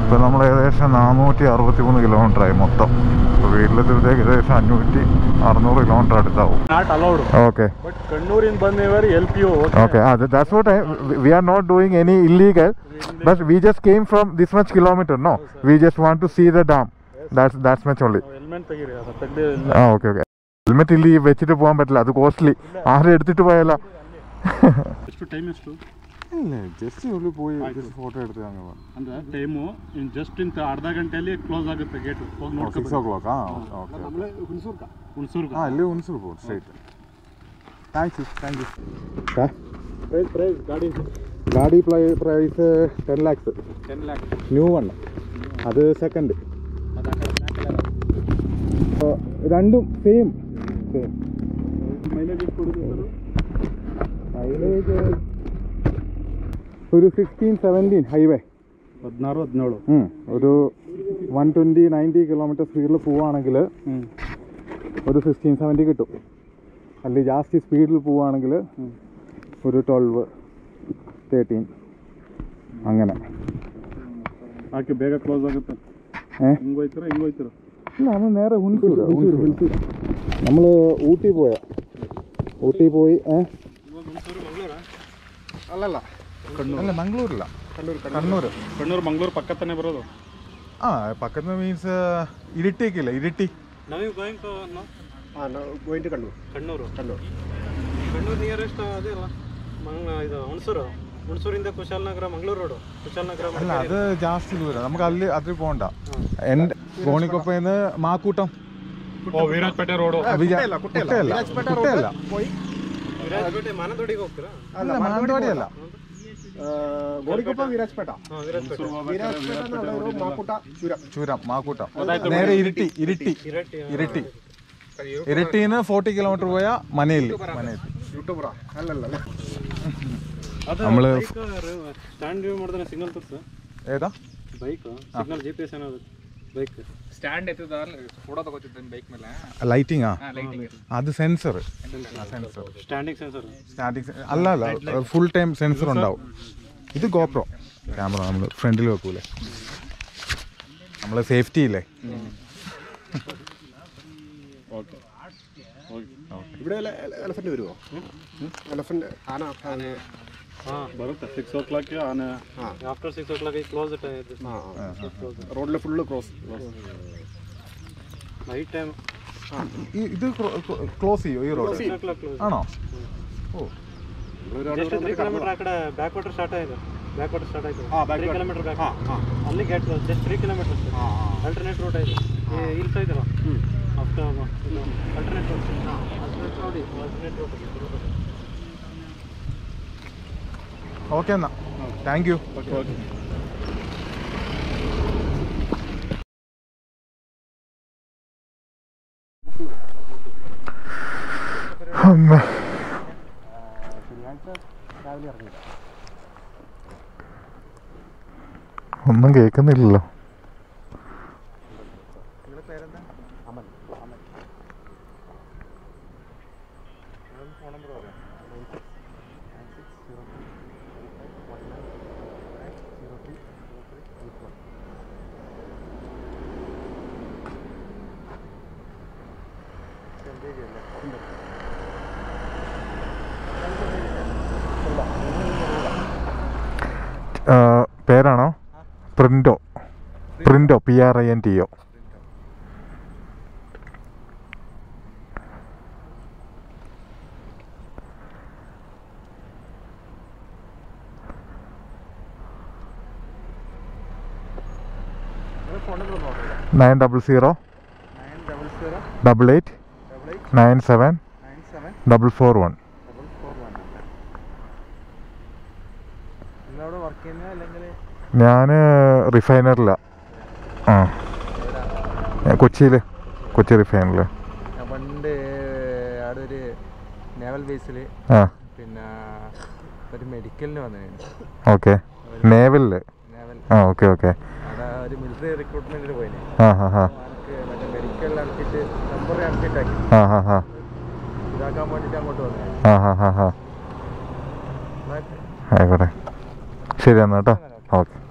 ഇപ്പം നമ്മൾ ഏകദേശം നാനൂറ്റി അറുപത്തി മൂന്ന് കിലോമീറ്റർ ആയി മൊത്തം ഇപ്പോൾ വീട്ടിലെത്തിയപ്പോഴത്തേക്ക് ഏകദേശം അഞ്ഞൂറ്റി അറുന്നൂറ് കിലോമീറ്റർ അടുത്താവും ನಾಟ್ ಅಲೌಡ್ ഓക്കെ ಬಟ್ ಕಣ್ಣೂರಿಂದ ಬಂದೇವರು L P U Okay, uh, th- that's what I. We are not doing any illegal, but we just came from this much kilometer. No, we just want to see the dam. That's that's much only. Helmet ತೆಗೀರಿ ಅದು ತೆಗ್ದೇ ಇಲ್ಲ ആ okay okay helmet ഇല്ല ഈ വെച്ചിട്ട് പോകാൻ പറ്റില്ല അത് കോസ്റ്റ്ലി ആരും എടുത്തിട്ട് പോയാലോ ಎಷ್ಟು ಟೈಮ್ ಎಷ್ಟು ഇല്ല ജസ്റ്റ് ഉള്ളിൽ പോയി ആയിക്കോട്ടെ. just ഫോട്ടോ എടുത്ത് അങ്ങ് പോകാം ಅಂದ್ರೆ ಟೈಮು ಇನ್ ಜಸ್ಟ್ ಇಂತ ಅರ್ಧ ಗಂಟೆಯಲ್ಲಿ ಕ್ಲೋಸ್ ಆಗುತ್ತೆ ಗೇಟ್ ಹೋಗಿ സിക്സ് ഓ ನೋಡ್ಕೊಂಡು ക്ലോക്ക് ആ ഓക്കെ ಹುಣಸೂರ್ಗ ആ അല്ലേ ഉൻസൂർ പോകും straight thanks you thank you price price ಗಾಡಿ ഗാഡി price ten lakhs ten lakh new one അത് സെക്കൻഡ് രണ്ടും സെയിം സെയിം ಮೈಲೇಜ್ ಎಷ್ಟು ಕೊಡುತ್ತೆ ಸರ್ മൈലേജ് ഒരു സിക്സ്റ്റീൻ സെവൻറ്റീൻ ഹൈവേ ಹದಿನಾರು ಹದಿನೇಳು ഒരു വൺ ട്വൻറ്റി നയൻറ്റി കിലോമീറ്റർ സ്പീഡിൽ പോവുകയാണെങ്കിൽ ಹ್ಞೂ ഒരു സിക്സ്റ്റീൻ സെവൻറ്റി കിട്ടും അല്ലെങ്കിൽ ജാസ്തി സ്പീഡിൽ പോവുകയാണെങ്കിൽ ഒരു ട്വൽവ് തേർട്ടീൻ അങ്ങനെ ಹಾಕಿ ಬೇಗ ಕ್ಲೋಸ್ ಆಗುತ್ತೆ ഏ ಹಿಂಗೆ ಹೋಯ್ತೀರಾ ಹಿಂಗೆ ಹೋಯ್ತೀರಾ ഇല്ല നമ്മൾ നേരെ ഹുൻസൂർ ഹുൻസൂർ നമ്മൾ ഊട്ടി പോയ ഊട്ടി പോയി ഏ ಅಲ್ಲಲ್ಲ അല്ല മംഗ്ലൂരില്ല കണ്ണൂർ ಕಣ್ಣೂರು ಮಂಗಳೂರು ಪಕ್ಕ ತಾನೇ ಬರೋದು ആ പക്കത്ത് മീൻസ് ഇരിട്ടിയൊക്കെയില്ല ഇരിട്ടി ನಾವೀಗ going to going to Kannur Kannur Kannur Kannur nearest ಅದೇ ಅಲ್ಲ ಮಂಗ ಇದು ಹುಣಸೂರು ಹುಣಸೂರಿಂದ ಕುಶಾಲನಗರ ಮಂಗಳೂರು ರೋಡು ಕುಶಾಲನಗರ അല്ല അത് ജാസ്തി ദൂരം നമുക്ക് അതിൽ അതിൽ പോകണ്ട എൻ്റെ ഗോണിക്കൊപ്പന്ന് മാക്കൂട്ടം ಓ ವೀರಾಜಪೇಟೆ ರೋಡು വിജയ- കുട്ടയല്ല, കുട്ടയല്ല. കുട്ടയല്ല വിരാജ്പേട്ട കുട്ടയല്ല പോയി ವಿರಾಜಪೇಟೆ ಮಾನದೊಡಿಗೆ ಹೋಗ್ತೀರಾ അല്ല മാനന്തവാടി അല്ല ಗೋಳಿಕೊಪ್ಪ ವಿರಾಜಪೇಟ ಹಾಂ ವಿರಾಜಪೇಟೆ ವಿರಾಜಪೇಟ ಅನ್ನೋರು ಮಾಕುಟ ಚೂರ ചൂരം മാക്കൂട്ടം നേരെ ഇരിട്ടി ഇരിട്ടി ಇರಟ್ಟಿ ഇരിട്ടി ഇരിട്ടിന്ന് ഫോർട്ടി കിലോമീറ്റർ പോയാ മനയിൽ മനയിൽ ಯೂಟ್ಯೂಬ್ರ ಅಲ್ಲಲ್ಲ ಅದು നമ്മള് ಸ್ಟ್ಯಾಂಡ್ ವ್ಯೂ ಮಾಡಿದ್ರೆ ಸಿಗ್ನಲ್ ತೋರಿಸ ഏതാ bike signal G P S ಏನಾದ್ರು ಬೈಕ್ ಸ್ಟ್ಯಾಂಡ್ ಎತ್ತದ ಫೋಟೋ ತಗೋತಿದ್ದೇನೆ ಬೈಕ್ ಮೇಲೆ ലൈറ്റിംഗ് ആ ಲೈಟಿಂಗ್ അത് sensor sensor standing sensor static അല്ല അല്ല ഫുൾ ടൈം സെൻസർ ഉണ്ടാവും ഇത് ഗോപ്രോ ക്യാമറ നമ്മൾ ഫ്രണ്ടിൽ വെക്കൂലേ നമ്മൾ സേഫ്റ്റി ഇല്ലേ ഇവിടെ എലഫന്റ് വരുമോ എലഫന്റ് ആന ആന ಹಾಂ ಬರುತ್ತೆ ಸಿಕ್ಸ್ ಓ ಕ್ಲಾಕ್ ಆನ್ ಹಾಂ after six o'clock close ಹಾಂ റോഡിൽ ഫുള്ള് ക്രോസ് ನೈಟ್ ಟೈಮ್ ഈ- ഇത് ക്ലോസ് ചെയ്യോ ഈ road six o'clock close ആണോ ഓ ಜಸ್ಟ್ ತ್ರೀ ಕಿಲೋಮೀಟರ್ ಆ ಕಡೆ ಬ್ಯಾಕ್ ವಾಟರ್ ಸ್ಟಾರ್ಟ್ ಆಗಿದೆ ಬ್ಯಾಕ್ ವಾಟರ್ ಸ್ಟಾರ್ಟ್ ಆಯ್ತು ಹಾಂ ಬ್ಯಾಕ್ ತ್ರೀ ಕಿಲೋಮೀಟರ್ ಬ್ಯಾಕ್ ಹಾಂ ಹಾಂ ಅಲ್ಲಿ gate close just three kilometre ಹಾಂ ಹಾಂ ಅಲ್ಟರ್ನೇಟ್ ರೂಟ್ ಇದೆ ಈ ಇಲ್ಲಿ ಇದಲ್ಲ ಆಫ್ಟರ್ ಅಲ್ಟರ್ನೇಟ್ ರೂಟ್ ಅಲ್ಟರ್ನೇಟ್ ನೋಡಿ ಅಲ್ಟರ್ನೇಟ್ ರೂಟ್ ഓക്കെ എന്നാ താങ്ക് യു ಓಕೆ ಓಕೆ അമ്മ ഒന്നും കേൾക്കുന്നില്ലല്ലോ ആ, പേരാണോ Printo Printo P R I N T O nine double zero nine double zero double eight double eight nine seven nine seven double four one double four one നിങ്ങളവിടെ work ചെയ്യുന്നത് അല്ലെങ്കിൽ ഞാൻ റിഫൈനറിലാണ് ആ കൊച്ചിയിൽ കൊച്ചി റിഫൈനറിൽ ഞാൻ പണ്ട് അവിടെ ഒരു നേവൽ ബേസിൽ ആ പിന്നെ ഒരു മെഡിക്കലിന് വന്നതാണ് ഓക്കെ നേവലിൽ നേവൽ ആ ഓക്കെ ഓക്കെ അവിടെ ഒരു മിലിറ്ററി റിക്രൂട്ട്മെന്റിന് പോയിന് ആ ഹാ ഹാ എനിക്ക് മറ്റേ മെഡിക്കലിൽ നടത്തിയിട്ട് നമ്പർ നടത്തിയിട്ടാക്കി ആ ഹാ ഹാ ഇതാക്കാൻ വേണ്ടിയിട്ട് അങ്ങോട്ട് വന്നത് ആ ഹാ ഹാ ഹാ ആയിക്കോട്ടെ ശരി എന്നാ കേട്ടോ ഓക്കെ